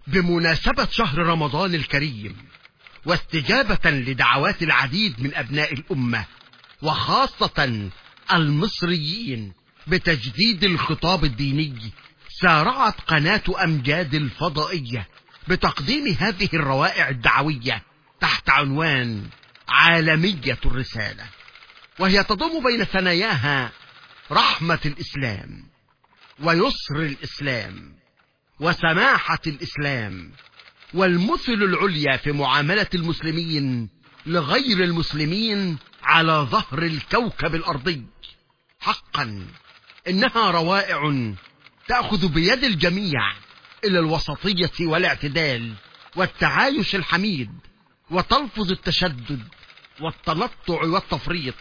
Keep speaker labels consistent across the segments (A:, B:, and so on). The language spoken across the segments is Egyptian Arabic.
A: بمناسبة شهر رمضان الكريم واستجابة لدعوات العديد من أبناء الأمة وخاصة المصريين بتجديد الخطاب الديني سارعت قناة أمجاد الفضائية بتقديم هذه الروائع الدعوية تحت عنوان عالمية الرسالة وهي تضم بين ثناياها رحمة الإسلام ويسر الإسلام وسماحة الإسلام والمثل العليا في معاملة المسلمين لغير المسلمين على ظهر الكوكب الأرضي حقا إنها روائع تأخذ بيد الجميع إلى الوسطية والاعتدال والتعايش الحميد وتلفظ التشدد والتنطع والتفريط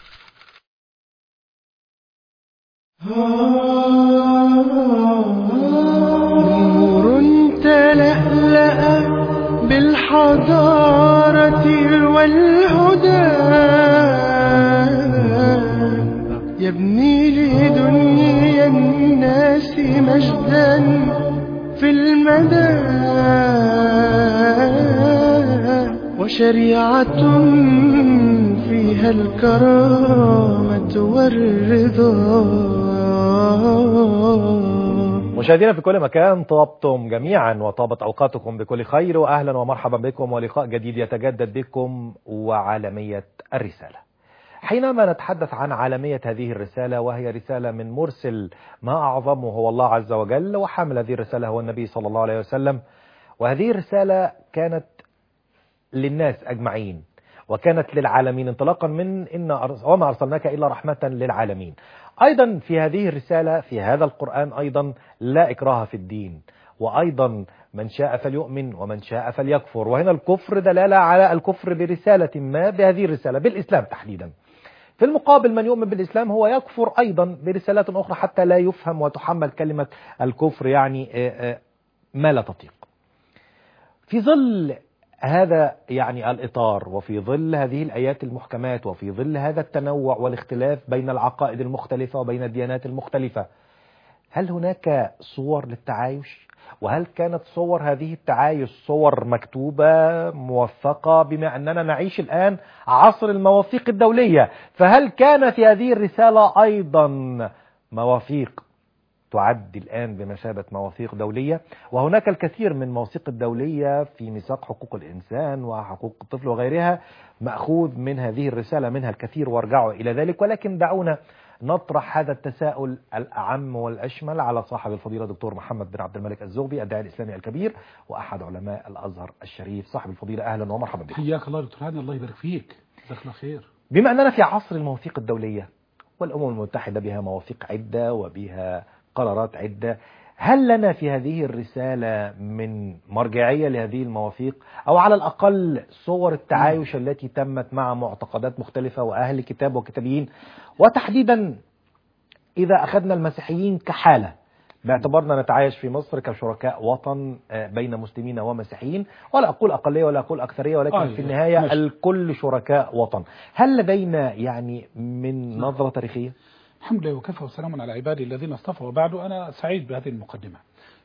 B: نور تلألأ بالحضارة والهدى يبني لدنيا الناس مجدا في المدى وشريعة فيها الكرامة والرضا
C: مشاهدينا في كل مكان طابتم جميعا وطابت أوقاتكم بكل خير وأهلا ومرحبا بكم ولقاء جديد يتجدد بكم وعالمية الرسالة حينما نتحدث عن عالمية هذه الرسالة وهي رسالة من مرسل ما أعظمه هو الله عز وجل وحامل هذه الرسالة هو النبي صلى الله عليه وسلم وهذه الرسالة كانت للناس أجمعين وكانت للعالمين انطلاقا من إن أرس- وما أرسلناك إلا رحمة للعالمين أيضا في هذه الرسالة في هذا القرآن أيضا لا إكراه في الدين وأيضا من شاء فليؤمن ومن شاء فليكفر وهنا الكفر دلالة على الكفر برسالة ما بهذه الرسالة بالإسلام تحديدا في المقابل من يؤمن بالإسلام هو يكفر أيضا برسالات أخرى حتى لا يفهم وتحمل كلمة الكفر يعني آه، آه، ما لا تطيق في ظل هذا يعني الإطار وفي ظل هذه الآيات المحكمات وفي ظل هذا التنوع والاختلاف بين العقائد المختلفة وبين الديانات المختلفة هل هناك صور للتعايش؟ وهل كانت صور هذه التعايش صور مكتوبة موثقة بما أننا نعيش الآن عصر المواثيق الدولية فهل كان في هذه الرسالة أيضا مواثيق تعد الآن بمثابة مواثيق دولية وهناك الكثير من مواثيق الدولية في ميثاق حقوق الإنسان وحقوق الطفل وغيرها مأخوذ من هذه الرسالة منها الكثير وارجعوا إلى ذلك ولكن دعونا نطرح هذا التساؤل الأعم والأشمل على صاحب الفضيلة دكتور محمد بن عبد الملك الزغبي الداعي الإسلامي الكبير وأحد علماء الأزهر الشريف صاحب الفضيلة أهلا ومرحبا بك
D: حياك الله دكتور هاني الله يبارك فيك جزاك الله خير
C: بما أننا في عصر المواثيق الدولية والأمم المتحدة بها مواثيق عدة وبها قرارات عدة هل لنا في هذه الرسالة من مرجعية لهذه المواثيق أو على الأقل صور التعايش التي تمت مع معتقدات مختلفة وأهل كتاب وكتابيين وتحديدا إذا أخذنا المسيحيين كحالة باعتبارنا نتعايش في مصر كشركاء وطن آه، بين مسلمين ومسيحيين ولا أقول أقلية ولا أقول أكثرية ولكن
D: آه،
C: في النهاية
D: ماشي.
C: الكل شركاء وطن هل لدينا يعني من نظرة تاريخية
D: الحمد لله وكفى وسلام على عبادي الذين اصطفى وبعد أنا سعيد بهذه المقدمة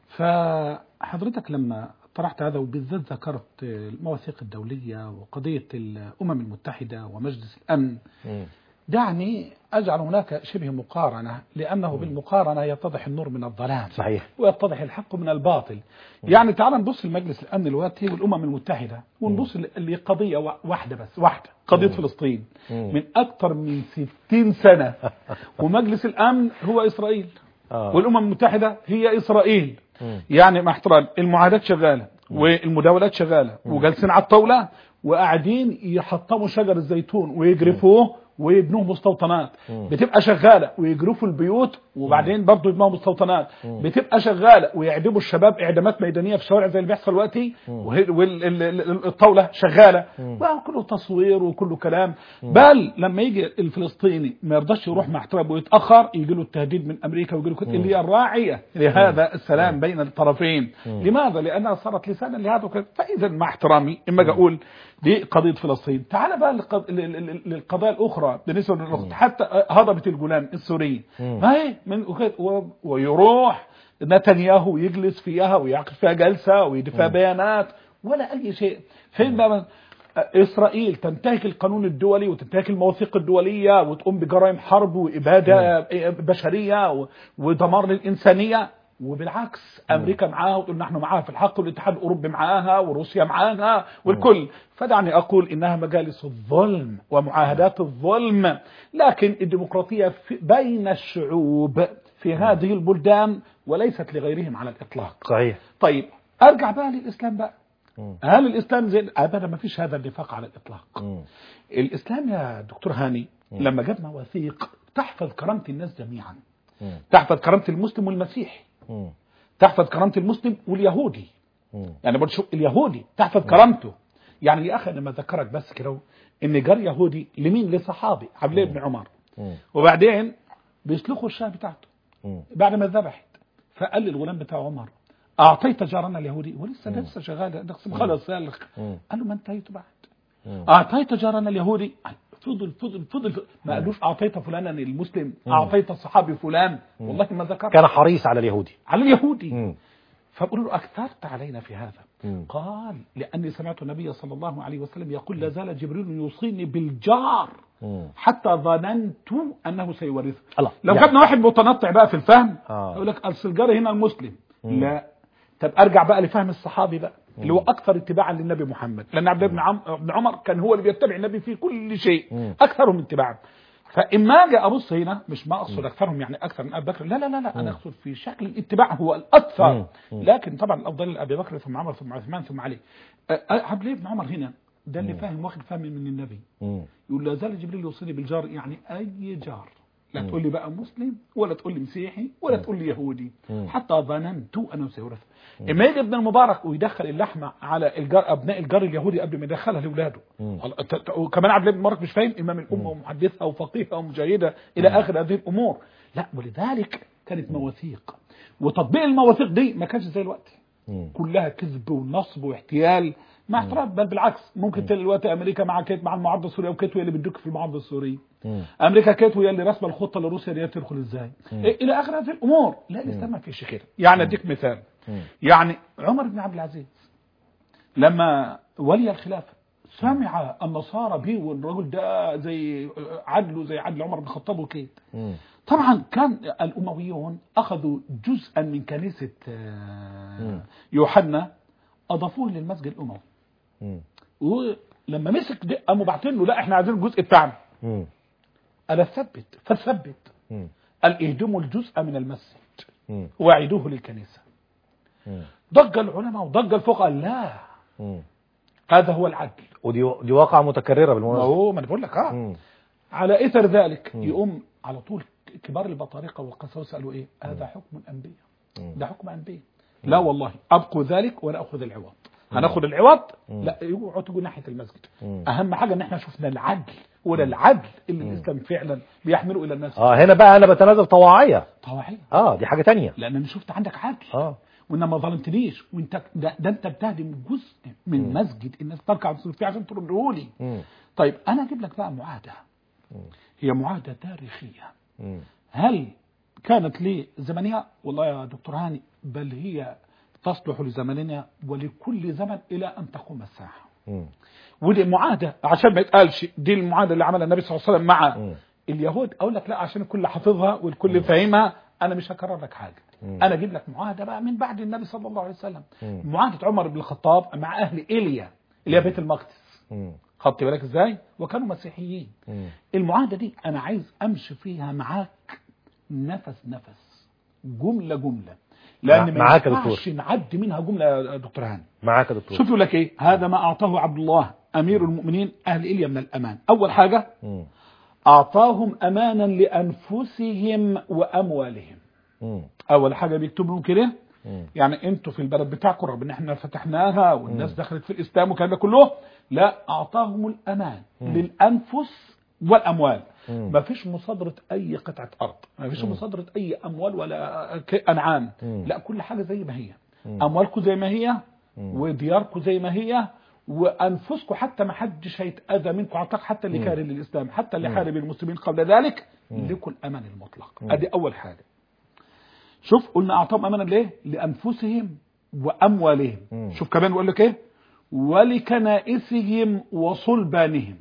D: فحضرتك لما طرحت هذا وبالذات ذكرت المواثيق الدولية وقضية الأمم المتحدة ومجلس الأمن دعني أجعل هناك شبه مقارنة لأنه بالمقارنة يتضح النور من الظلام
C: صحيح
D: ويتضح الحق من الباطل يعني تعال نبص لمجلس الأمن دلوقتي والأمم المتحدة ونبص لقضية وا- واحدة بس واحدة قضية فلسطين
C: مم.
D: من أكثر من 60 سنة ومجلس الأمن هو إسرائيل
C: آه.
D: والأمم المتحدة هي إسرائيل
C: مم.
D: يعني مع احترام المعاهدات شغالة والمداولات شغالة وجالسين على الطاولة وقاعدين يحطموا شجر الزيتون ويجرفوه ويبنوه مستوطنات
C: مم.
D: بتبقى شغالة ويجرفوا البيوت وبعدين برضه يبنوها مستوطنات بتبقى شغالة ويعدموا الشباب إعدامات ميدانية في الشوارع زي اللي بيحصل دلوقتي والطاولة شغالة وكله تصوير وكله كلام بل لما يجي الفلسطيني ما يرضاش يروح مع احترام ويتأخر يجي له التهديد من أمريكا ويجي له كده اللي هي الراعية لهذا السلام بين الطرفين لماذا؟ لأنها صارت لسانا لهذا وكذا فإذا مع احترامي إما أجي أقول دي قضية فلسطين تعال بقى للق- لل- لل- للقضايا الأخرى بالنسبة للأخت حتى هضبة الجولان السورية ما هي من وكده- و- ويروح نتنياهو يجلس فيها ويعقد فيها جلسة ويدي فيها بيانات ولا أي شيء فين بقى إسرائيل تنتهك القانون الدولي وتنتهك المواثيق الدولية وتقوم بجرائم حرب وإبادة بشرية و- ودمار للإنسانية وبالعكس أمريكا معاها وتقول نحن معاها في الحق والاتحاد الأوروبي معاها وروسيا معاها والكل فدعني أقول إنها مجالس الظلم ومعاهدات الظلم لكن الديمقراطية في- بين الشعوب في هذه البلدان وليست لغيرهم على الإطلاق
C: صحيح
D: طيب أرجع بقى للإسلام بقى
C: مم.
D: هل الإسلام زي أبدا ما فيش هذا النفاق على الإطلاق
C: مم.
D: الإسلام يا دكتور هاني لما جاب مواثيق تحفظ كرامة الناس جميعا
C: مم.
D: تحفظ كرامة المسلم والمسيحي
C: مم.
D: تحفظ كرامة المسلم واليهودي
C: مم.
D: يعني برضه شوف اليهودي تحفظ كرامته يعني يا أخي لما ذكرك بس كده إن جار يهودي لمين لصحابي عبد الله بن عمر
C: مم.
D: وبعدين بيسلخوا الشاه بتاعته
C: مم.
D: بعد ما ذبحت فقال للغلام بتاع عمر أعطيت جارنا اليهودي ولسه لسه شغال ده خلص سالخ
C: مم.
D: قال له ما انتهيت بعد
C: مم.
D: أعطيت جارنا اليهودي فضل فضل فضل ما قالوش أعطيت فلانا المسلم أعطيت الصحابي فلان والله ما ذكر
C: كان حريص على اليهودي
D: على اليهودي
C: مم.
D: فقالوا له أكثرت علينا في هذا
C: مم.
D: قال لأني سمعت النبي صلى الله عليه وسلم يقول لا زال جبريل يوصيني بالجار
C: مم.
D: حتى ظننت أنه سيورثه
C: الله.
D: لو
C: يعني-
D: خدنا واحد متنطع بقى في الفهم
C: آه.
D: يقول لك أصل الجار هنا المسلم لا طب أرجع بقى لفهم الصحابي بقى اللي هو أكثر اتباعا للنبي محمد لأن عبد الله بن عم- بن عمر كان هو اللي بيتبع النبي في كل شيء
C: مم.
D: أكثرهم اتباعا فإما أجي أبص هنا مش ما أقصد أكثرهم يعني أكثر من أبي بكر لا لا لا, لا أنا أقصد في شكل الاتباع هو
C: مم.
D: الأكثر
C: مم.
D: لكن طبعا الأفضل لأبي بكر ثم عمر ثم عثمان ثم علي أه، أه، عبد الله بن عمر هنا ده اللي فاهم واخد فهم من النبي
C: مم.
D: يقول لا زال جبريل يوصيني بالجار يعني اي جار لا تقول لي بقى مسلم ولا تقول لي مسيحي ولا تقول لي يهودي
C: مم.
D: حتى ظننت انه سيورث اما يجي ابن المبارك ويدخل اللحمه على الجار ابناء الجار اليهودي قبل ما يدخلها لاولاده
C: مم.
D: الله- ت- ت- وكمان عبد الله بن المبارك مش فاهم امام الامه ومحدثها وفقيهه ومجاهده الى اخر هذه الامور لا ولذلك كانت مواثيق وتطبيق المواثيق دي ما كانش زي الوقت
C: مم.
D: كلها كذب ونصب واحتيال مع احترام بل بالعكس ممكن تلاقي دلوقتي امريكا مع كيت مع المعارضه السوريه وكيت هي اللي بتدك في المعارضه السوريه
C: مم.
D: امريكا كيت هي اللي رسم الخطه لروسيا دي تدخل ازاي إيه الى اخر هذه الامور لا الاسلام ما فيش كده يعني اديك مثال
C: مم.
D: يعني عمر بن عبد العزيز لما ولي الخلافه سمع النصارى به والرجل ده زي عدله زي عدل عمر بن الخطاب وكيت
C: مم.
D: طبعا كان الأمويون أخذوا جزءا من كنيسة آه،
C: مم.
D: يوحنا أضافوه للمسجد الأموي
C: مم.
D: ولما مسك ده قاموا باعتين له لا احنا عايزين الجزء بتاعنا
C: مم.
D: قال ثبت فثبت
C: مم.
D: قال اهدموا الجزء من المسجد
C: مم.
D: واعيدوه للكنيسة
C: مم.
D: ضج العلماء وضج الفقهاء لا
C: مم.
D: هذا هو العدل
C: ودي دي واقعة متكررة
D: ما
C: بالمناسبة
D: هو ما انا بقول لك اه
C: مم.
D: على اثر ذلك يقوم على طول كبار البطارقه والقساوسه قالوا ايه هذا حكم الانبياء ده حكم انبياء لا والله ابقوا ذلك ولا اخذ العوض هناخد العوض لا اوعوا تجوا ناحيه المسجد
C: مم.
D: اهم حاجه ان احنا شفنا العدل ولا العدل اللي الاسلام فعلا بيحمله الى الناس
C: اه هنا بقى انا بتنازل طواعية
D: طواعية
C: اه دي حاجة تانية
D: لان انا شفت عندك عدل
C: اه
D: وان ما ظلمتنيش وانت ده, ده انت بتهدم جزء من مسجد الناس تركع وتصرف فيه عشان ترده لي
C: مم.
D: طيب انا اجيب لك بقى معاهده هي معاهده تاريخيه
C: مم.
D: هل كانت لي زمنية والله يا دكتور هاني بل هي تصلح لزمننا ولكل زمن إلى أن تقوم الساعة
C: مم.
D: ودي معاهدة عشان ما يتقالش دي المعاهدة اللي عملها النبي صلى الله عليه وسلم مع
C: مم.
D: اليهود أقول لك لا عشان الكل حافظها والكل فاهمها أنا مش هكرر لك حاجة أنا أجيب لك معاهدة بقى من بعد النبي صلى الله عليه وسلم
C: مم.
D: معاهدة عمر بن الخطاب مع أهل إيليا اللي هي بيت المقدس
C: مم.
D: خدت بالك إزاي وكانوا مسيحيين
C: مم.
D: المعاهدة دي أنا عايز أمشي فيها معاك نفس نفس جملة جملة لأن ما
C: معاك يا
D: ينفعش نعدي منها جملة يا دكتور هاني
C: معاك يا دكتور
D: شوف يقول لك إيه هذا ما أعطاه عبد الله أمير المؤمنين أهل إليا من الأمان أول حاجة
C: مم.
D: أعطاهم أمانا لأنفسهم وأموالهم
C: مم.
D: أول حاجة بيكتب لهم كده
C: مم.
D: يعني انتوا في البلد بتاعكم رغم ان احنا فتحناها والناس دخلت في الاسلام والكلام ده كله لا اعطاهم الامان للانفس والاموال
C: مم.
D: ما فيش مصادرة اي قطعة ارض ما فيش مصادرة اي اموال ولا ك- انعام
C: مم.
D: لا كل حاجة زي ما هي اموالكم زي ما هي ودياركم زي ما هي وانفسكم حتى ما حدش هيتاذى منكم اعتقد حتى اللي كاره للاسلام حتى اللي حارب المسلمين قبل ذلك لكم الامان المطلق ادي اول حاجه شوف قلنا اعطاهم امانا ليه لانفسهم واموالهم
C: مم.
D: شوف كمان بيقول لك ايه ولكنائسهم وصلبانهم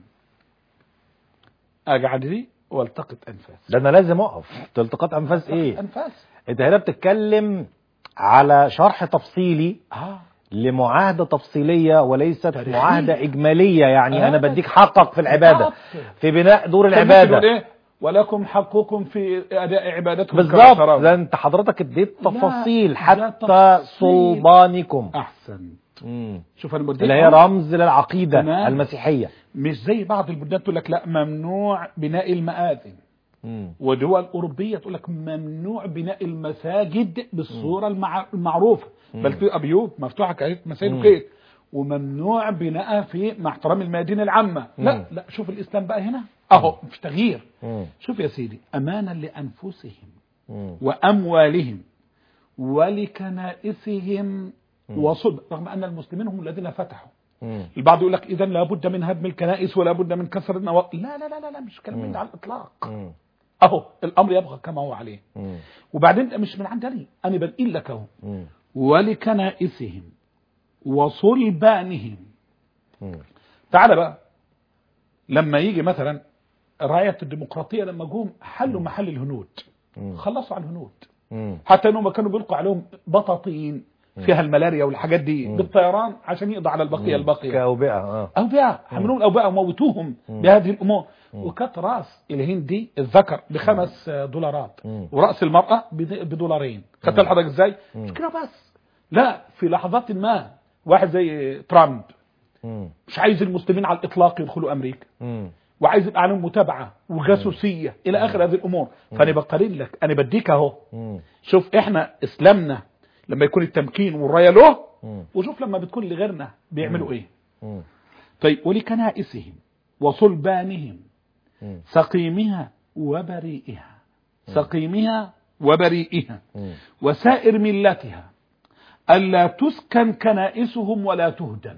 D: اقعد دي والتقط انفاس
C: ده انا لازم اقف تلتقاط انفاس ايه
D: انفاس
C: انت هنا بتتكلم على شرح تفصيلي
D: اه
C: لمعاهدة تفصيلية وليست
D: تاريخية.
C: معاهدة إجمالية يعني
D: آه.
C: أنا بديك حقك في العبادة
D: بالظبط.
C: في بناء دور
D: كان ممكن
C: العبادة
D: يقول ايه ولكم حقكم في اداء عبادتكم كما
C: بالظبط
D: ترون.
C: ده انت حضرتك اديت
D: لا،
C: تفاصيل
D: ده
C: حتى
D: تفصيل.
C: صلبانكم
D: احسن
C: مم.
D: شوف انا بديك
C: اللي هي
D: أهو.
C: رمز للعقيدة
D: تمام.
C: المسيحية
D: مش زي بعض البلدان تقول لك لا ممنوع بناء المآذن
C: مم.
D: ودول أوروبية تقول لك ممنوع بناء المساجد بالصورة المع... المعروفة بل في بيوت مفتوحة كانت مساجد
C: مم.
D: وكده وممنوع بناءها في مع احترام الميادين العامة
C: مم.
D: لا لا شوف الإسلام بقى هنا أهو في تغيير
C: مم.
D: شوف يا سيدي أمانا لأنفسهم
C: مم.
D: وأموالهم ولكنائسهم وصلب رغم أن المسلمين هم الذين فتحوا
C: مم.
D: البعض يقول لك إذا لابد من هدم الكنائس ولا بد من كسر النواة لا لا لا لا, لا مش كلام من ده على الإطلاق
C: مم.
D: أهو الأمر يبقى كما هو عليه
C: مم.
D: وبعدين ده مش من عندني أنا بنقل لك أهو
C: مم.
D: ولكنائسهم وصلبانهم
C: مم.
D: تعال بقى لما يجي مثلا راية الديمقراطية لما جم حلوا محل الهنود
C: مم.
D: خلصوا على الهنود
C: مم.
D: حتى انهم كانوا بيلقوا عليهم بطاطين فيها الملاريا والحاجات دي بالطيران عشان يقضوا على البقيه الباقيه
C: كأوبئة اه
D: أوبئة حملون أوبئة وموتوهم بهذه الأمور وكانت رأس الهند دي الذكر بخمس دولارات
C: مم.
D: ورأس المرأة بد- بدولارين خدت حضرتك ازاي؟ مش كده بس لا في لحظات ما واحد زي ترامب
C: مم.
D: مش عايز المسلمين على الإطلاق يدخلوا أمريكا
C: مم.
D: وعايز يبقى عليهم متابعة وجاسوسية إلى آخر هذه الأمور فأنا بقارن لك أنا بديك أهو
C: مم.
D: شوف إحنا إسلامنا لما يكون التمكين والراية له
C: مم.
D: وشوف لما بتكون لغيرنا بيعملوا إيه
C: مم.
D: طيب ولكنائسهم وصلبانهم
C: مم.
D: سقيمها وبريئها سقيمها وبريئها
C: مم.
D: وسائر ملتها ألا تسكن كنائسهم ولا تهدم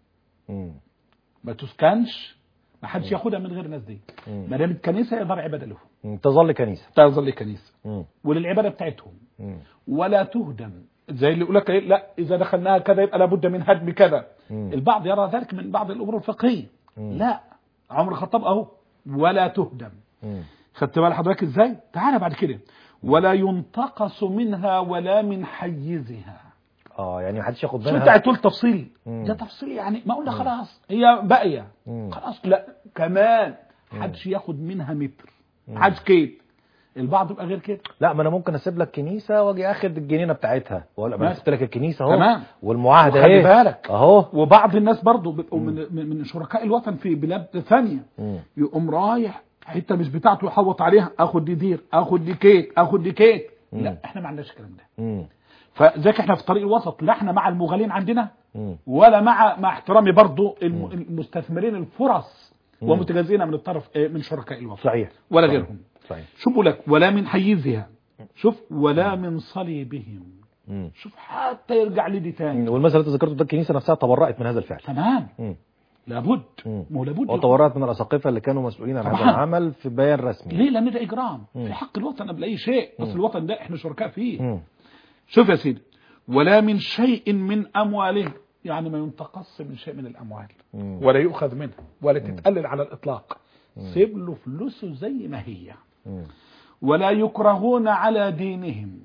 C: مم.
D: ما تسكنش ما حدش ياخدها من غير الناس دي ما دام الكنيسه يقدر عباده لهم
C: مم. تظل كنيسة
D: تظل كنيسه
C: مم.
D: وللعباده بتاعتهم
C: مم.
D: ولا تهدم زي اللي يقول لك إيه، لا اذا دخلناها كذا يبقى لابد من هدم كذا
C: مم.
D: البعض يرى ذلك من بعض الامور الفقهيه لا عمر الخطاب اهو ولا تهدم
C: مم.
D: خدت بال حضرتك ازاي تعالى بعد كده ولا ينتقص منها ولا من حيزها
C: اه يعني محدش ياخد
D: شو انت
C: منها
D: هتقول تفصيل
C: مم.
D: ده تفصيل يعني ما قلنا خلاص هي باقيه
C: مم.
D: خلاص لا كمان حدش ياخد منها متر حدش كيف البعض يبقى غير كده
C: لا ما انا ممكن اسيب لك كنيسه واجي اخد الجنينه بتاعتها ولا ما انا
D: ماشي.
C: سبت لك الكنيسه اهو
D: تمام.
C: والمعاهده
D: وخلي
C: اهي
D: بالك.
C: اهو
D: وبعض الناس برضو بيبقوا من من من شركاء الوطن في بلاد ثانيه
C: مم.
D: يقوم رايح حته مش بتاعته يحوط عليها اخد دي دير اخد دي كيك اخد دي كيك لا احنا ما عندناش الكلام ده
C: مم.
D: فذاك احنا في طريق الوسط لا احنا مع المغالين عندنا
C: مم.
D: ولا مع مع احترامي برضو الم- المستثمرين الفرص ومتجازين من الطرف اه، من شركاء الوطن
C: صحيح
D: ولا
C: صحيح.
D: غيرهم
C: صحيح
D: شوف بقول لك ولا من حيزها شوف ولا من صليبهم
C: مم.
D: شوف حتى يرجع لدي تاني
C: والمثل اللي انت ذكرته ده الكنيسه نفسها تبرأت من هذا الفعل
D: تمام
C: مم.
D: لابد
C: مم.
D: ما هو لابد
C: وتبرأت من الاساقفه اللي كانوا مسؤولين عن هذا
D: طبعاً.
C: العمل في بيان رسمي
D: ليه لان ده اجرام
C: مم.
D: في حق الوطن قبل اي شيء بس الوطن ده احنا شركاء فيه
C: مم.
D: شوف يا سيدي ولا من شيء من اموالهم يعني ما ينتقص من شيء من الاموال
C: مم.
D: ولا يؤخذ منها ولا تتقلل على الاطلاق سيب له فلوسه زي ما هي
C: مم.
D: ولا يكرهون على دينهم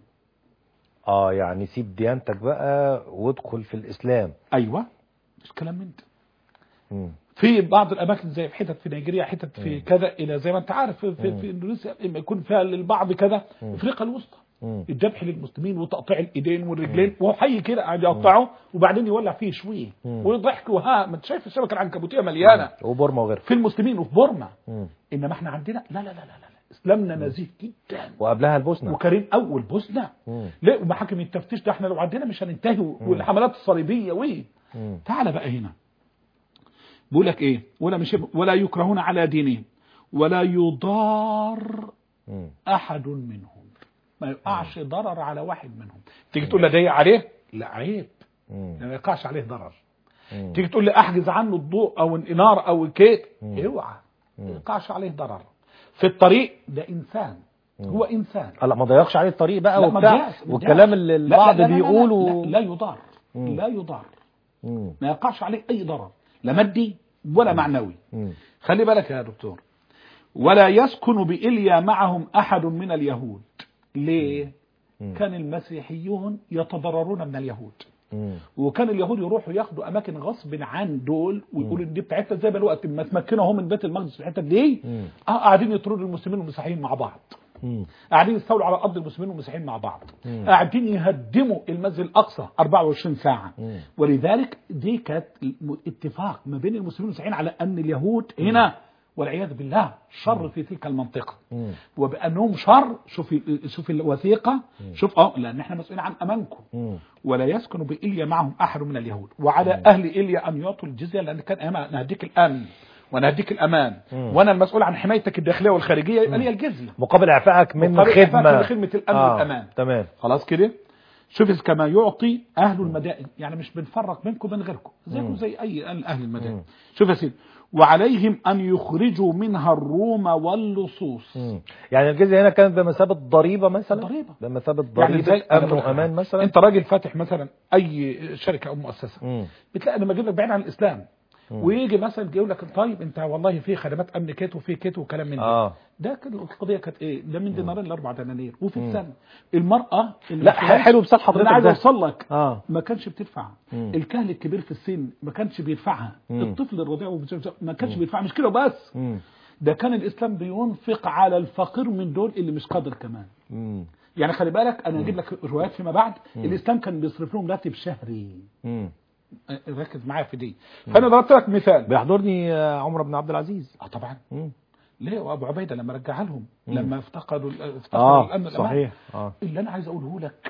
C: اه يعني سيب ديانتك بقى وادخل في الاسلام
D: ايوه مش كلام من ده
C: مم.
D: في بعض الاماكن زي في حتت في نيجيريا حتت في كذا الى زي ما انت عارف في, في, في اندونيسيا اما يكون فيها للبعض كذا افريقيا الوسطى
C: مم.
D: الذبح للمسلمين وتقطيع الايدين والرجلين وهو حي كده قاعد يقطعه وبعدين يولع فيه شويه ويضحك وها ما انت شايف الشبكه العنكبوتيه مليانه
C: وبورما وغيرها
D: في المسلمين وفي بورما
C: مم.
D: انما احنا عندنا لا لا لا لا لا اسلامنا نزيه جدا
C: وقبلها البوسنه
D: وكريم اول بوسنه
C: مم.
D: ليه ومحاكم التفتيش ده احنا لو عدينا مش هننتهي والحملات الصليبيه وايه
C: مم.
D: تعال بقى هنا بيقول لك ايه ولا مش ولا يكرهون على دينهم ولا يضار
C: مم.
D: احد منهم ما يقعش ضرر على واحد منهم تيجي تقول لي ضيق عليه لا عيب
C: مم.
D: ما يقعش عليه ضرر
C: مم.
D: تيجي تقول لي احجز عنه الضوء او الاناره او الكيك اوعى ما يقعش عليه ضرر في الطريق ده انسان هو انسان
C: لا ما ضيقش عليه الطريق بقى
D: لا، ما
C: وبتاع
D: تضيعش، ما
C: والكلام
D: تضيعش.
C: اللي
D: لا،
C: البعض
D: لا، لا، لا،
C: بيقوله
D: لا, لا يضار
C: مم.
D: لا يضار
C: مم.
D: ما يقعش عليه اي ضرر لا مادي ولا معنوي
C: مم.
D: خلي بالك يا دكتور ولا يسكن بإليا معهم أحد من اليهود ليه
C: مم.
D: كان المسيحيون يتضررون من اليهود
C: مم.
D: وكان اليهود يروحوا ياخدوا اماكن غصب عن دول ويقولوا دي بتاعتنا زي ما الوقت ما تمكنوا هم من بيت المقدس في الحته دي
C: مم.
D: اه قاعدين يطردوا المسلمين والمسيحيين مع بعض
C: مم.
D: قاعدين يستولوا على ارض المسلمين والمسيحيين مع بعض
C: مم.
D: قاعدين يهدموا المسجد الاقصى 24 ساعه
C: مم.
D: ولذلك دي كانت الم- اتفاق ما بين المسلمين والمسيحيين على ان اليهود هنا والعياذ بالله شر في تلك المنطقه
C: مم.
D: وبانهم شر شوف ال- شوف الوثيقه شوف اه لان احنا مسؤولين عن امانكم
C: مم.
D: ولا يسكن بإليا معهم أحد من اليهود وعلى أهل إليا أن يعطوا الجزية لأن كان أيامها أنا هديك الأمن وأنا هديك الأمان
C: مم.
D: وأنا المسؤول عن حمايتك الداخلية والخارجية يبقى لي الجزية
C: مقابل اعفائك من
D: مقابل إعفائك
C: خدمه
D: من خدمة الأمن والأمان.
C: تمام
D: خلاص كده شوف كما يعطي أهل المدائن يعني مش بنفرق بينكم وبين غيركم زيكم زي أي أهل المدائن شوف يا سيدي وعليهم أن يخرجوا منها الروم واللصوص
C: مم. يعني الجزية هنا كانت بمثابة ضريبة مثلا
D: ضريبة.
C: بمثابة
D: يعني
C: ضريبة
D: زي أنا
C: أمن
D: بقول لك
C: وأمان مثلا
D: أنت راجل فاتح مثلا أي شركة أو مؤسسة
C: مم.
D: بتلاقي لما اجيب لك بعيد عن الاسلام ويجي مثلا يقول لك طيب انت والله في خدمات امن كيت وفي كيت وكلام من ده
C: اه
D: ده كان القضيه كانت ايه ده من دينارين لاربع دنانير وفي السنه المراه اللي
C: لا
D: في الخلاف-
C: حلو بسال
D: اللي
C: حضرتك
D: انا عايز
C: ده
D: اوصل لك
C: اه
D: ما كانش بتدفع
C: مم.
D: الكهل الكبير في السن ما كانش بيدفعها
C: مم.
D: الطفل الرضيع وبت- ما كانش بيدفع مش كده بس
C: مم.
D: ده كان الاسلام بينفق على الفقير من دول اللي مش قادر كمان
C: مم.
D: يعني خلي بالك انا اجيب لك روايات فيما بعد الاسلام كان بيصرف لهم راتب شهري
C: مم.
D: ركز معايا في دي فانا ضربت لك مثال
C: بيحضرني آه، عمر بن عبد العزيز
D: اه طبعا
C: مم.
D: ليه وابو عبيده لما رجعها لهم لما افتقدوا افتقدوا
C: اه
D: الامن والأمان.
C: صحيح اه
D: اللي انا عايز اقوله لك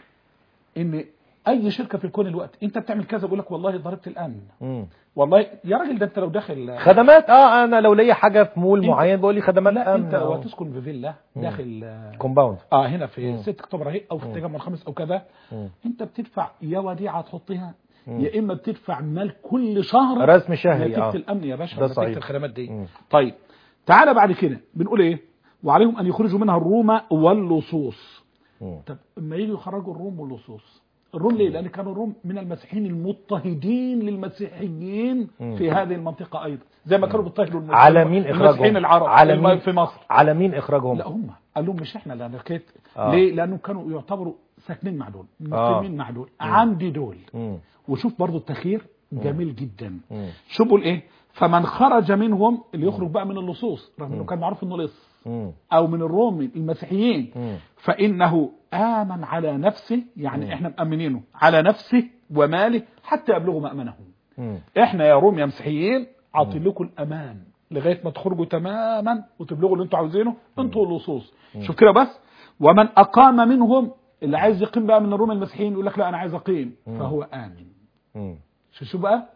D: ان اي شركه في الكون الوقت انت بتعمل كذا بقول لك والله ضربت الامن
C: مم.
D: والله يا راجل ده انت لو داخل
C: خدمات اه انا لو ليا حاجه في مول
D: أنت-
C: معين بقول لي خدمات
D: لا
C: امن
D: انت
C: أو
D: لو هتسكن في فيلا داخل آه،
C: كومباوند
D: اه هنا في
C: مم.
D: 6 اكتوبر اهي او في التجمع الخامس او كذا
C: مم.
D: انت بتدفع يا وديعه تحطها يا اما بتدفع مال كل شهر
C: رسم شهري
D: نتيجه
C: اه
D: الامن يا باشا
C: ده
D: نتيجه
C: صحيح.
D: الخدمات دي
C: مم.
D: طيب تعالى بعد كده بنقول ايه وعليهم ان يخرجوا منها الروم واللصوص
C: مم.
D: طب اما يجوا يخرجوا الروم واللصوص الروم ليه لان كانوا الروم من المسيحيين المضطهدين للمسيحيين
C: مم.
D: في هذه المنطقه ايضا زي ما كانوا بيضطهدوا المسيحيين-
C: على مين اخراجهم
D: المسيحيين العرب
C: على
D: الم-
C: مين
D: في مصر
C: على مين اخراجهم
D: لا هم قال لهم مش احنا لان كيت
C: آه.
D: ليه لانه كانوا يعتبروا ساكنين مع دول
C: آه.
D: مقيمين مع دول عندي دول
C: مم.
D: وشوف برضو التخيير جميل جدا
C: مم.
D: شو بقول ايه فمن خرج منهم اللي يخرج بقى من اللصوص رغم انه كان معروف انه لص
C: مم.
D: او من الروم المسيحيين
C: مم.
D: فانه امن على نفسه يعني احنا مامنينه على نفسه وماله حتى يبلغوا مامنه
C: مم.
D: احنا يا روم يا مسيحيين عاطين لكم الامان لغايه ما تخرجوا تماما وتبلغوا اللي انتوا عاوزينه انتوا اللصوص شوف كده بس ومن اقام منهم اللي عايز يقيم بقى من الروم المسيحيين يقول لك لا انا عايز اقيم فهو امن
C: مم.
D: شو شو بقى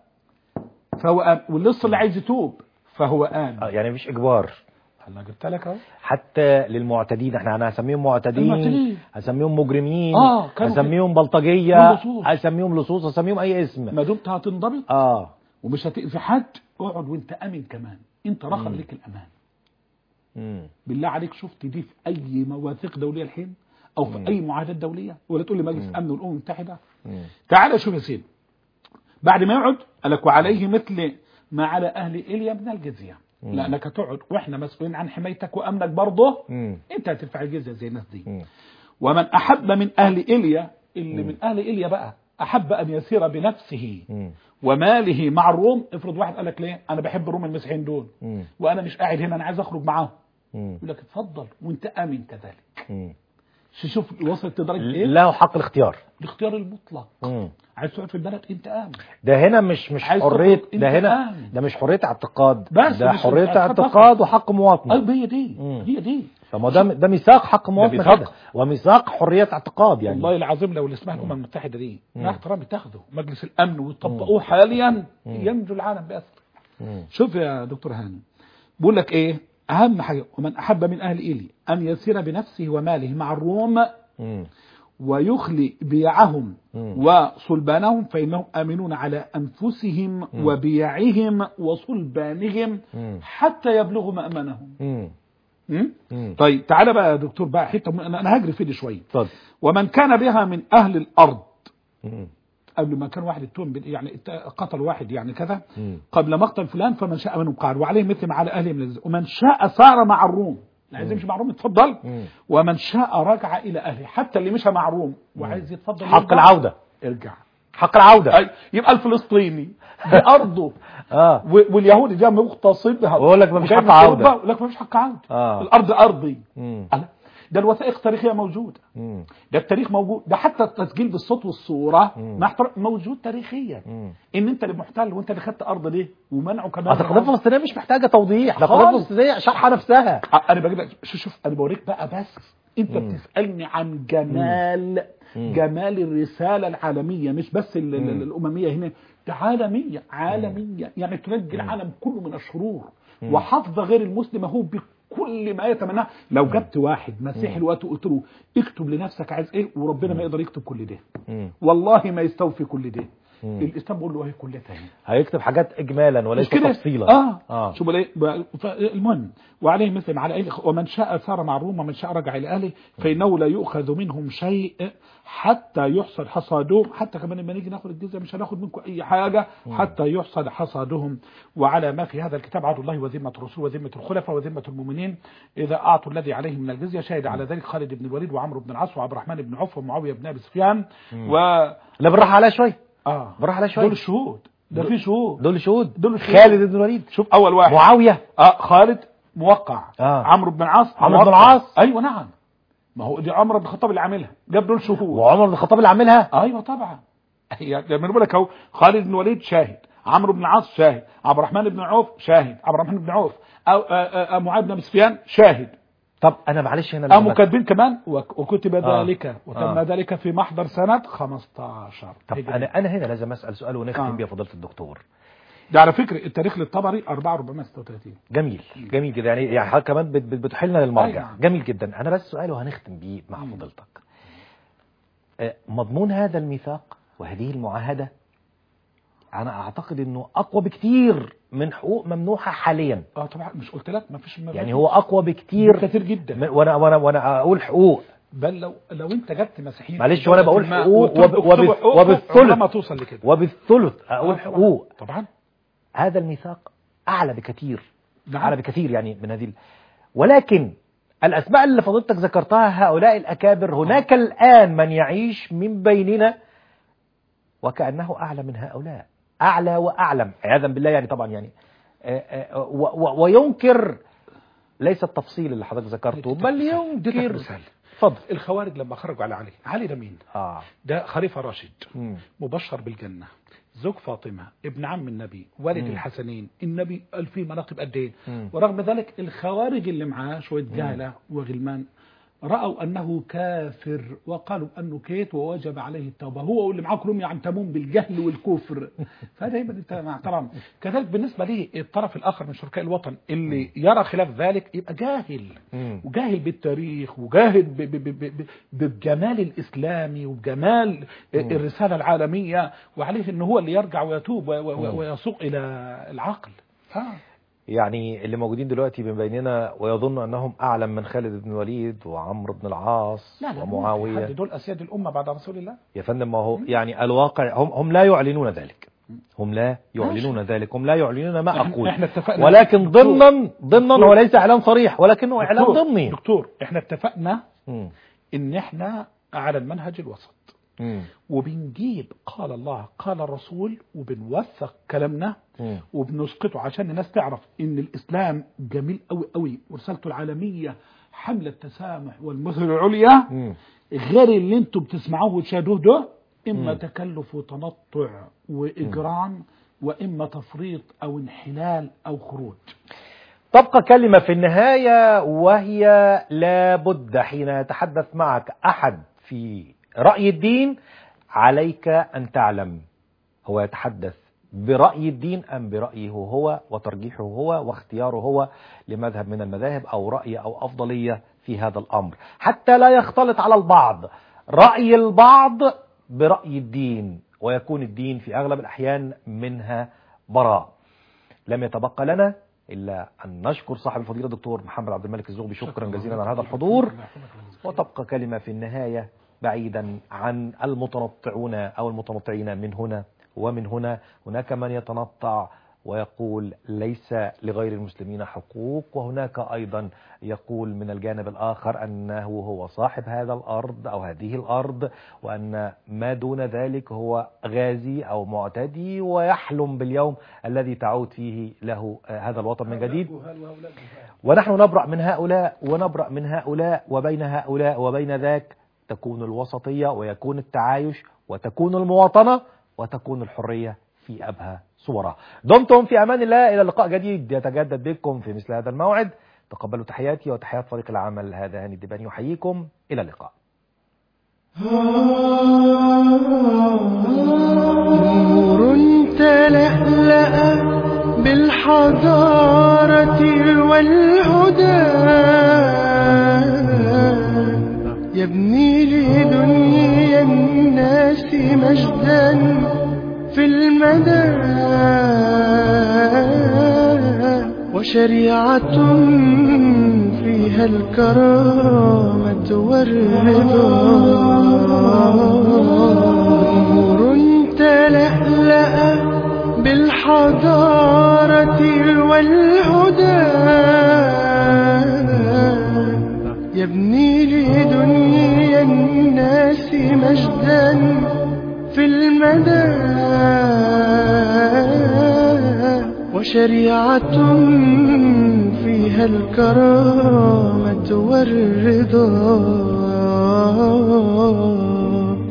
D: فهو آمن واللص اللي عايز يتوب فهو امن
C: آه، يعني مفيش اجبار
D: انا جبت لك اهو
C: حتى للمعتدين احنا انا هسميهم معتدين
D: المعتدين.
C: هسميهم مجرمين
D: آه، كانوا
C: هسميهم بلطجيه
D: لصوص.
C: هسميهم لصوص هسميهم اي اسم
D: ما دمت هتنضبط
C: اه
D: ومش هتأذي حد اقعد وانت امن كمان انت رخر لك الامان
C: مم.
D: بالله عليك شفت دي في اي مواثيق دوليه الحين او في اي معاهدات دوليه ولا تقول لي مجلس الامن والامم المتحده
C: مم.
D: تعال شوف يا سيدي بعد ما يقعد قال لك وعليه مثل ما على اهل ايليا من الجزيه لانك تقعد واحنا مسؤولين عن حمايتك وامنك برضه
C: مم.
D: انت هتدفع الجزيه زي الناس دي
C: مم.
D: ومن احب من اهل ايليا اللي من اهل ايليا بقى احب ان يسير بنفسه
C: مم.
D: وماله مع الروم افرض واحد قال لك ليه انا بحب الروم المسيحيين دول
C: مم.
D: وانا مش قاعد هنا انا عايز اخرج معاهم
C: مم.
D: يقول لك اتفضل وانت امن كذلك
C: مم.
D: شوف وصلت لدرجه ايه
C: له حق الاختيار
D: الاختيار المطلق
C: مم.
D: عايز تقعد في البلد انت امن
C: ده هنا مش مش
D: عايز
C: حريه
D: تخرج
C: ده
D: انت
C: هنا
D: آمن.
C: ده مش حريه اعتقاد
D: بس
C: ده
D: مش
C: حريه
D: اعتقاد
C: اعتقاد وحق مواطنه
D: ايوه هي دي
C: مم.
D: هي دي
C: طب ما ده ده ميثاق حق مواطنه
D: ميثاق.
C: كده وميثاق حريه اعتقاد يعني
D: والله العظيم لو اللي اسمها الامم المتحده دي مع احترامي تاخده مجلس الامن ويطبقوه حاليا ينجو العالم باسره
C: مم.
D: شوف يا دكتور هاني بقول لك ايه اهم حاجه ومن احب من اهل ايلي ان يسير بنفسه وماله مع الروم
C: مم.
D: ويخلي بيعهم
C: مم.
D: وصلبانهم فإنهم آمنون على أنفسهم وبيعهم وصلبانهم
C: مم.
D: حتى يبلغوا مأمنهم
C: مم.
D: مم؟
C: مم.
D: طيب تعالى بقى يا دكتور بقى حته م- انا أنا هجري في دي شويه
C: اتفضل
D: ومن كان بها من اهل الارض
C: مم.
D: قبل ما كان واحد يتهم بال- يعني ات- قتل واحد يعني كذا
C: مم.
D: قبل مقتل فلان فمن شاء منهم قعد وعليه مثل ما على اهله من الجزاء ومن شاء سار مع الروم اللي عايز يمشي مع الروم يتفضل
C: مم.
D: ومن شاء رجع الى اهله حتى اللي مشى مع الروم وعايز يتفضل
C: حق
D: يرجع،
C: العودة
D: ارجع
C: حق العودة
D: أي يبقى الفلسطيني بأرضه
C: اه
D: و- واليهودي ده مغتصبها
C: ويقول لك مفيش
D: وجاي
C: حق
D: من
C: عودة.
D: أوروبا، يقول لك مفيش حق عودة
C: آه.
D: الأرض أرضي
C: مم.
D: ألا، ده الوثائق التاريخية موجودة
C: مم.
D: ده التاريخ موجود ده حتى التسجيل بالصوت والصورة
C: مم.
D: مع احترام موجود تاريخيا
C: مم.
D: ان انت اللي محتل وانت اللي خدت ارض ليه ومنعه كمان
C: اصل القضيه الفلسطينيه مش محتاجه توضيح ده
D: خالص.
C: القضيه الفلسطينيه شرحها نفسها
D: انا بجيب لك شوف شوف انا بوريك بقى بس انت بتسالني عن جمال
C: مم.
D: جمال الرساله العالميه مش بس ال- ال-
C: مم.
D: الامميه هنا ده عالميه عالميه يعني تنجي العالم كله من الشرور وحافظه غير المسلم هو بكل ما يتمناه لو جبت واحد مسيحي الوقت وقلت له اكتب لنفسك عايز ايه وربنا ما يقدر يكتب كل ده
C: مم.
D: والله ما يستوفي كل ده
C: مم.
D: الاسلام بيقول له هي كلها تاني
C: هيكتب حاجات اجمالا وليس
D: مش كده
C: تفصيلا
D: اه,
C: اه
D: شوف ايه المهم وعليه مثل ما على أهله ومن شاء سار مع الروم ومن شاء رجع الى اهله فانه لا يؤخذ منهم شيء حتى يحصد حصادهم حتى كمان لما نيجي ناخد الجزيه مش هناخد منكم اي حاجه حتى يحصد حصادهم وعلى ما في هذا الكتاب عدل الله وذمه الرسول وذمه الخلفاء وذمه المؤمنين اذا اعطوا الذي عليهم من الجزيه شهد على ذلك خالد بن الوليد وعمرو بن العاص وعبد الرحمن بن عوف ومعاويه بن ابي سفيان و
C: لا بالراحه عليها شويه
D: اه
C: بالراحه عليها شويه
D: دول الشهود ده في شهود
C: دول شهود
D: دول الشهود.
C: خالد بن الوليد
D: شوف اول واحد
C: معاويه
D: اه خالد موقع
C: آه.
D: عمرو بن العاص
C: عمرو بن
D: موقع.
C: العاص.
D: ايوه نعم ما هو دي عمرو بن الخطاب اللي عاملها جاب دول شهود
C: وعمر بن الخطاب اللي عاملها
D: ايوه طبعا هي لما بقول لك اهو خالد بن الوليد شاهد عمرو بن العاص شاهد عبد الرحمن بن عوف شاهد عبد الرحمن بن عوف او آه، آه، آه، معاذ بن أبي سفيان شاهد
C: طب انا معلش هنا
D: قاموا
C: لما-
D: كاتبين كمان وك- وكتب
C: آه.
D: ذلك وتم
C: آه.
D: ذلك في محضر سنه 15
C: طب
D: هجري.
C: انا انا هنا لازم اسال سؤال ونختم
D: آه.
C: بيه يا فضيله الدكتور
D: ده على فكره التاريخ للطبري 4436
C: جميل جميل جدا يعني يعني حضرتك كمان بت- بت- بتحيلنا للمرجع
D: أيوة.
C: جميل جدا انا بس سؤال وهنختم بيه مع فضيلتك آه، مضمون هذا الميثاق وهذه المعاهده انا اعتقد انه اقوى بكتير من حقوق ممنوحه حاليا
D: اه طبعا مش قلت لك ما فيش
C: يعني هو اقوى بكتير
D: كتير جدا
C: من- وانا وانا وانا اقول حقوق
D: بل لو لو انت جبت مسيحيين
C: معلش
D: في
C: وأنا
D: دولة
C: بقول
D: ما
C: حقوق
D: وتقول
C: وب-
D: اكتبوا
C: وب-
D: حقوقكم،
C: وبالثلث.
D: عمرها ما توصل لكده
C: وبالثلث اقول
D: آه، طبعاً.
C: حقوق
D: طبعا
C: هذا الميثاق اعلى بكثير
D: نعم.
C: اعلى بكثير يعني من هذه ال- ولكن الاسماء اللي فضلتك ذكرتها هؤلاء الاكابر هناك الان من يعيش من بيننا وكانه اعلى من هؤلاء اعلى واعلم عياذا بالله يعني طبعا يعني آه، آه، و- و- وينكر ليس التفصيل اللي حضرتك ذكرته بل
D: اديتك
C: ينكر
D: مثال
C: اتفضل
D: الخوارج لما خرجوا على علي علي ده مين
C: اه
D: ده خليفه راشد
C: مم.
D: مبشر بالجنه زوج فاطمه ابن عم النبي والد
C: مم.
D: الحسنين النبي قال فيه مناقب قد ايه
C: مم.
D: ورغم ذلك الخوارج اللي معاه شويه جهله وغلمان رأوا أنه كافر وقالوا أنه كيت ووجب عليه التوبة هو واللي معاه كلهم يعتمون بالجهل والكفر فدايما انت مع احترام كذلك بالنسبة لي الطرف الآخر من شركاء الوطن اللي يرى خلاف ذلك يبقى جاهل
C: مم.
D: وجاهل بالتاريخ وجاهل ب- ب- ب- ب- بالجمال الإسلامي وبجمال الرسالة العالمية وعليه أنه هو اللي يرجع ويتوب و- و- ويسوق إلى العقل آه.
C: يعني اللي موجودين دلوقتي من بيننا ويظن انهم اعلم من خالد بن الوليد وعمرو بن العاص
D: لا لا
C: ومعاويه
D: حد دول أسياد الأمة بعد رسول الله
C: يا فندم ما هو يعني الواقع هم هم لا يعلنون ذلك هم لا يعلنون ذلك هم لا يعلنون ما
D: إحنا-
C: اقول
D: إحنا اتفقنا
C: ولكن
D: دكتور.
C: ضمنا ضمنا
D: دكتور.
C: هو ليس اعلان صريح ولكنه اعلان
D: دكتور-
C: ضمني
D: دكتور احنا اتفقنا
C: مم.
D: ان احنا على المنهج الوسط
C: مم.
D: وبنجيب قال الله قال الرسول وبنوثق كلامنا
C: مم.
D: وبنسقطه عشان الناس تعرف ان الاسلام جميل قوي قوي ورسالته العالميه حمله التسامح والمثل العليا
C: مم.
D: غير اللي انتم بتسمعوه وتشاهدوه ده اما
C: مم.
D: تكلف وتنطع واجرام واما تفريط او انحلال او خروج
C: تبقى كلمة في النهاية وهي لابد حين يتحدث معك أحد في رأي الدين عليك أن تعلم هو يتحدث برأي الدين أم برأيه هو وترجيحه هو واختياره هو لمذهب من المذاهب أو رأي أو أفضلية في هذا الأمر حتى لا يختلط على البعض رأي البعض برأي الدين ويكون الدين في أغلب الأحيان منها براء لم يتبقى لنا إلا أن نشكر صاحب الفضيلة الدكتور محمد عبد الملك الزغبي شكرا جزيلا على هذا الحضور وتبقى كلمة في النهاية بعيدا عن المتنطعون أو المتنطعين من هنا ومن هنا هناك من يتنطع ويقول ليس لغير المسلمين حقوق وهناك أيضا يقول من الجانب الآخر أنه هو صاحب هذا الأرض أو هذه الأرض وأن ما دون ذلك هو غازي أو معتدي ويحلم باليوم الذي تعود فيه له هذا الوطن من جديد ونحن نبرأ من هؤلاء ونبرأ من هؤلاء وبين هؤلاء وبين ذاك تكون الوسطية ويكون التعايش وتكون المواطنة وتكون الحرية في أبهى صورة دمتم في أمان الله إلى لقاء جديد يتجدد بكم في مثل هذا الموعد تقبلوا تحياتي وتحيات فريق العمل هذا هاني الدباني يحييكم إلى اللقاء
B: نور تلألأ بالحضارة والهدى يبني لدنيا الناس مجدا في المدى وشريعة فيها الكرامة والرضا نور تلألأ بالحضارة والهدى يبني لدنيا الناس مجدا في المدى وشريعة فيها الكرامة والرضا